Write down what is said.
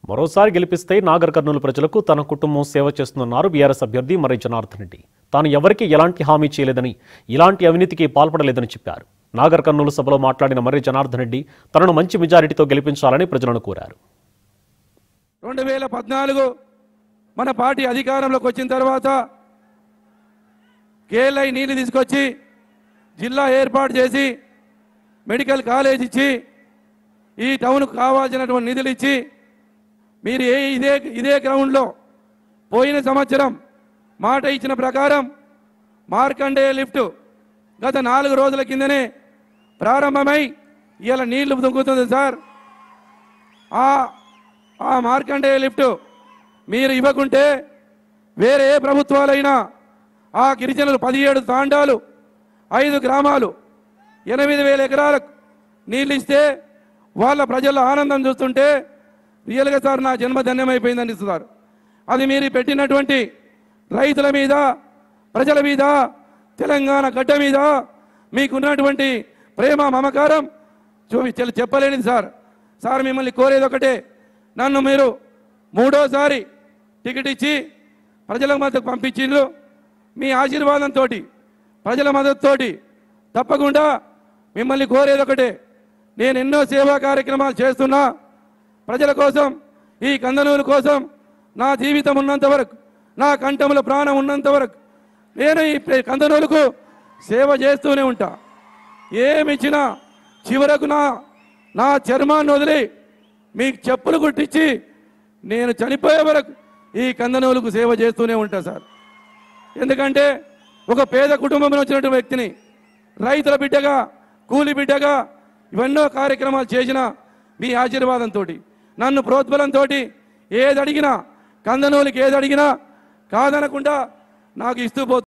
మరోసారి గెలిపిస్తే నాగర్ కర్నూలు ప్రజలకు తన కుటుంబం సేవ చేస్తుందన్నారు బీఆర్ఎస్ అభ్యర్థి మర్రి జనార్దన్ రెడ్డి తాను ఎవరికీ ఎలాంటి హామీ చేయలేదని ఇలాంటి అవినీతికి పాల్పడలేదని చెప్పారు నాగర్ కర్నూలు సభలో మాట్లాడిన మర్రి జనార్దన్ రెడ్డి తనను మంచి మెజారిటీతో గెలిపించాలని ప్రజలను కోరారు రెండు వేల పద్నాలుగు మన పార్టీ అధికారంలోకి వచ్చిన తర్వాత కేఎల్ఐ నీళ్లు తీసుకొచ్చి జిల్లా ఏర్పాటు చేసి మెడికల్ కాలేజ్ ఇచ్చి ఈ టౌన్కు కావాల్సినటువంటి నిధులు ఇచ్చి మీరు ఏ ఇదే ఇదే గ్రౌండ్లో పోయిన సంవత్సరం మాట ఇచ్చిన ప్రకారం మార్కండే లిఫ్ట్ గత నాలుగు రోజుల కిందనే ప్రారంభమై ఇలా నీళ్లు దుంకుతుంది సార్ ఆ ఆ మార్కండేయ లిఫ్ట్ మీరు ఇవ్వకుంటే వేరే ఏ ప్రభుత్వాలైనా ఆ గిరిజనులు పదిహేడు తాండాలు ఐదు గ్రామాలు ఎనిమిది వేల ఎకరాలకు నీళ్ళు ఇస్తే వాళ్ళ ప్రజల ఆనందం చూస్తుంటే రియల్గా సార్ నా జన్మ ధన్యమైపోయిందని ఇస్తున్నారు అది మీరు పెట్టినటువంటి రైతుల మీద ప్రజల మీద తెలంగాణ గడ్డ మీద మీకున్నటువంటి ప్రేమ మమకారం చూపి తెలు- చెప్పలేనిది సార్ సార్ మిమ్మల్ని కోరేది ఒకటే నన్ను మీరు మూడోసారి టికెట్ ఇచ్చి ప్రజల మద్దతు పంపించిండ్రు మీ ఆశీర్వాదంతో ప్రజల మద్దతుతోటి తప్పకుండా మిమ్మల్ని కోరేది ఒకటే నేను ఎన్నో సేవా కార్యక్రమాలు చేస్తున్నా ప్రజల కోసం ఈ కందనూరు కోసం నా జీవితం ఉన్నంత వరకు నా కంఠంలో ప్రాణం ఉన్నంత వరకు నేను ఈ ప్ర- కందనూరుకు సేవ చేస్తూనే ఉంటా ఏమిచ్చినా చివరకు నా నా చర్మాన్ని వదిలి మీకు చెప్పులు కుట్టించి నేను చనిపోయే వరకు ఈ కందనూలుకు సేవ చేస్తూనే ఉంటా సార్ ఎందుకంటే ఒక పేద కుటుంబంలో వచ్చినటువంటి వ్యక్తిని రైతుల బిడ్డగా కూలి బిడ్డగా ఇవన్నో కార్యక్రమాలు చేసిన మీ ఆశీర్వాదంతో నన్ను ప్రోద్బలంతో ఏది అడిగినా కందనూలుకి ఏది అడిగినా కాదనకుండా నాకు ఇస్తూ పోతుంది